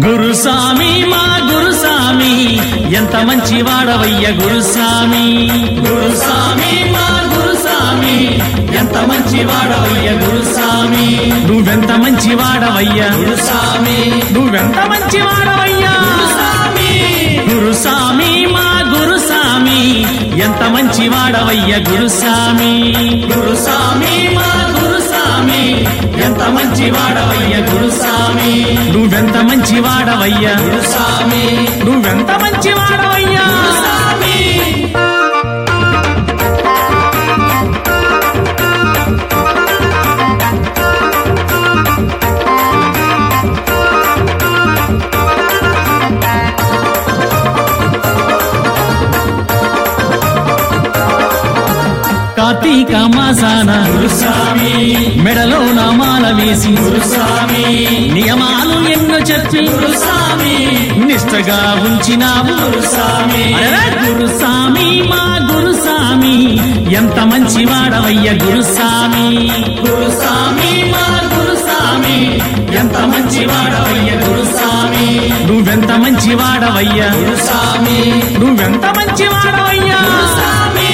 గురుస్వామి మా గురుస్వామి ఎంత మంచి వాడవయ్య గురుస్వామి గురుస్వామి మా గురుస్వామి ఎంత మంచి వాడవయ్య గురుస్వామి నువ్వెంత మంచి వాడవయ్య గురుస్వామి నువ్వెంత మంచి వాడవయ్యా గురుస్వామి మా గురుస్వామి ఎంత మంచి వాడవయ్య గురుస్వామి గురుస్వామి మా గురుస్వామి ఎంత మంచి వాడవయ్య గురుస్వామి నువ్వెంత మంచి వాడవయ్య గురుస్వామి నువ్వెంత మంచి వాడవయ్యా గురుస్వామి కార్తీక మాసాన గురుస్వామి మెడలో నామాల వేసి గురుస్వామి నియమాలు ఎన్నో చెప్పి గురుస్వామి నిష్టగా ఉంచినావు గురుస్వామి గురుస్వామి మా గురుస్వామి ఎంత మంచి వాడవయ్య గురుస్వామి గురుస్వామి మా గురుస్వామి ఎంత మంచి వాడవయ్య గురుస్వామి నువ్వెంత మంచి వాడవయ్య గురుస్వామి నువ్వెంత మంచి వాడవయ్యా గురుస్వామి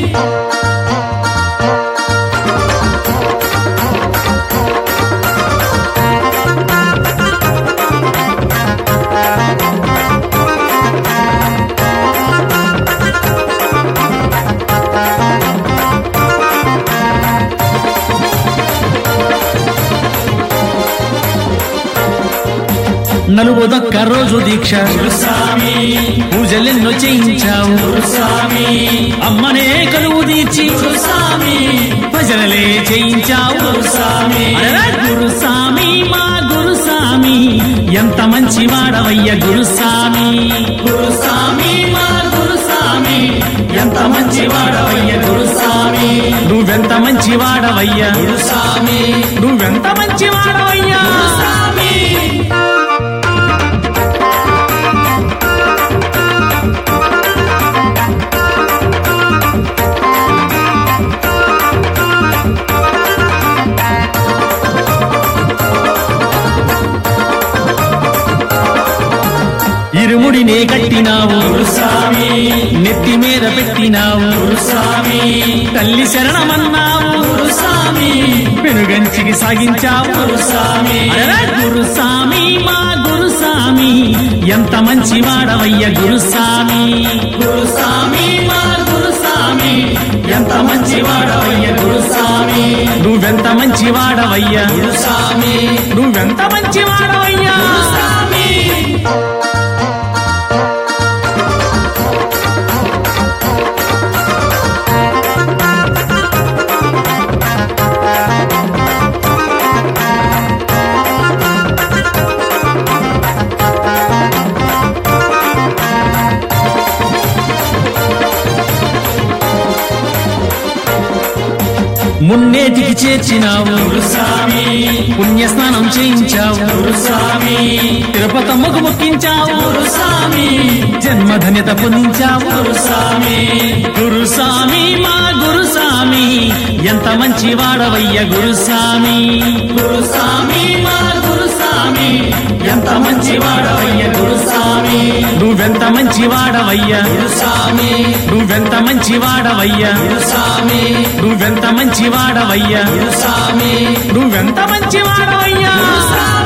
నలుగుదొక్క రోజు దీక్ష గురుస్వామి పూజలెన్నో చేయించావు గురుస్వామి అమ్మనే కలువు తీర్చి గురుస్వామి భజనలే చేయించావు గురుస్వామి గురుస్వామి మా గురుస్వామి ఎంత మంచి వాడవయ్య గురుస్వామి గురుస్వామి మా గురుస్వామి ఎంత మంచి వాడవయ్య గురుస్వామి నువ్వెంత మంచి వాడవయ్య గురుస్వామి నువ్వెంత మంచి వాడవయ్యా గురుస్వామి ఇరుముడినే కట్టినావు గురుస్వామి నెత్తి మీద పెట్టినావు గురుస్వామి తల్లి శరణమన్నావు గురుస్వామి పెనుగంచికి సాగించావు గురుస్వామి గురుస్వామి మా గురుస్వామి ఎంత మంచి వాడవయ్య గురుస్వామి గురుస్వామి మా గురుస్వామి ఎంత మంచి వాడవయ్య గురుస్వామి నువ్వెంత మంచి వాడవయ్య గురుస్వామి నువ్వెంత మంచి వాడవయ్యా గురుస్వామి మున్నేటికి చేర్చినావు గురుస్వామి పుణ్యస్నానం చేయించావు గురుస్వామి తిరుపతమ్మకు మొక్కించావు గురుస్వామి జన్మధన్యత పొందించావు గురుస్వామి గురుస్వామి మా గురుస్వామి ఎంత మంచి వాడవయ్య గురుస్వామి గురుస్వామి మా గురుస్వామి ఎంత మంచి వాడవయ్య గురుస్వామి నువ్వెంత మంచి వాడవయ్య గురుస్వామి నువ్వెంత మంచి వాడవయ్య గురుస్వామి నువ్వెంత మంచి వాడవయ్య గురుస్వామి నువ్వెంత మంచి వాడవయ్యా